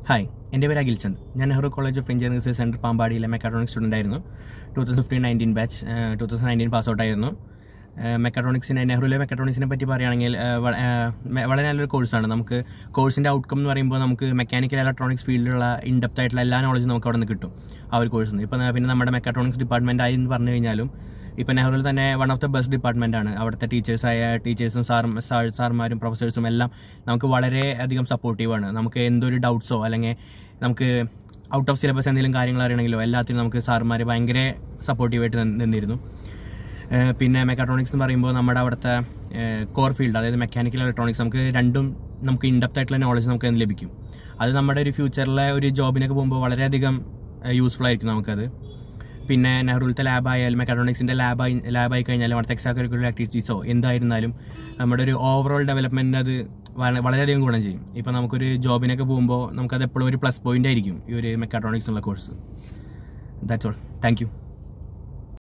hi എൻ്റെ പേര് അഖിൽ ചന്ദ് ഞാൻ Nehru college of engineering research centre പാമ്പാടിയിലെ മെക്കാട്രോണിക്സ് സ്റ്റുഡൻ്റ് ആയിരുന്നു two thousand fifteen nineteen batch two thousand nineteen pass out ആയിരുന്നു മെക്കാട്രോണിക്സിനെ നെഹ്റുവിലെ മെക്കാട്രോണിക്സിനെ പറ്റി പറയുകയാണെങ്കിൽ ആ, വ- ആ, മെ- വളരെ നല്ലൊരു കോഴ്സാണ് നമുക്ക് കോഴ്സിൻ്റെ ഔട്ട്കം എന്ന് പറയുമ്പോൾ നമുക്ക് മെക്കാനിക്കൽ ഇലക്ട്രോണിക്സ് ഫീൽഡിലുള്ള ഇൻഡെപ്റ്റ് ആയിട്ടുള്ള എല്ലാ നോളജും നമുക്ക് അവിടെ നിന്ന് കിട്ടും ആ ഒരു കോഴ്സിൽ നിന്ന് ഇപ്പം പിന്നെ നമ്മുടെ മെക്കാട്രോണിക്സ് ഡിപ്പാർട്ട്മെൻ്റ് ആയി എന്ന് പറഞ്ഞു കഴിഞ്ഞാലും ഇപ്പം നെഹ്റുവിൽ തന്നെ one of the best department ആണ് അവിടുത്തെ ടീച്ചേഴ്സായ ടീച്ചേഴ്സും സാറും സാർ സാർമാരും പ്രൊഫസേഴ്സും എല്ലാം നമുക്ക് വളരെ അധികം സപ്പോർട്ടീവാണ് നമുക്ക് എന്തൊരു ഡൗട്ട്സോ അല്ലെങ്കിൽ നമുക്ക് ഔട്ട് ഓഫ് സിലബസ് എന്തെങ്കിലും കാര്യങ്ങൾ അറിയണമെങ്കിലോ എല്ലാത്തിനും നമുക്ക് സാറുമാർ ഭയങ്കര സപ്പോർട്ടീവായിട്ട് നിന്നിരുന്നു ഏഹ് പിന്നെ മെക്കാട്രോണിക്സ് എന്ന് പറയുമ്പോൾ നമ്മുടെ അവിടുത്തെ കോർ ഫീൽഡ് അതായത് മെക്കാനിക്കൽ ഇലക്ട്രോണിക്സ് നമുക്ക് രണ്ടും നമുക്ക് ഇൻഡെപ്റ്റ് ആയിട്ടുള്ള നോളജ് നമുക്ക് അതിന് ലഭിക്കും അത് നമ്മുടെ ഒരു ഫ്യൂച്ചറിലെ ഒരു ജോബിനൊക്കെ പോകുമ്പോൾ വളരെയധികം യൂസ്ഫുൾ ആയിരിക്കും നമുക്കത് പിന്നെ നെഹ്റുവിലത്തെ ലാബായാലും മെക്കാട്രോണിക്സിൻ്റെ ലാബായി ലാബായി കഴിഞ്ഞാലും അവിടുത്തെ എക്സ്ട്രാ കരിക്കുലർ ആക്ടിവിറ്റീസോ എന്തായിരുന്നാലും നമ്മുടെ ഒരു ഓവറോൾ ഡെവലപ്മെൻറ്റിന് അത് വള- വളരെയധികം ഗുണം ചെയ്യും ഇപ്പോൾ നമുക്കൊരു ജോബിനൊക്കെ പോകുമ്പോൾ നമുക്കത് എപ്പോഴും ഒരു പ്ലസ് പോയിന്റ് ആയിരിക്കും ഈ ഒരു മെക്കാട്രോണിക്സ് എന്നുള്ള course that's all thank U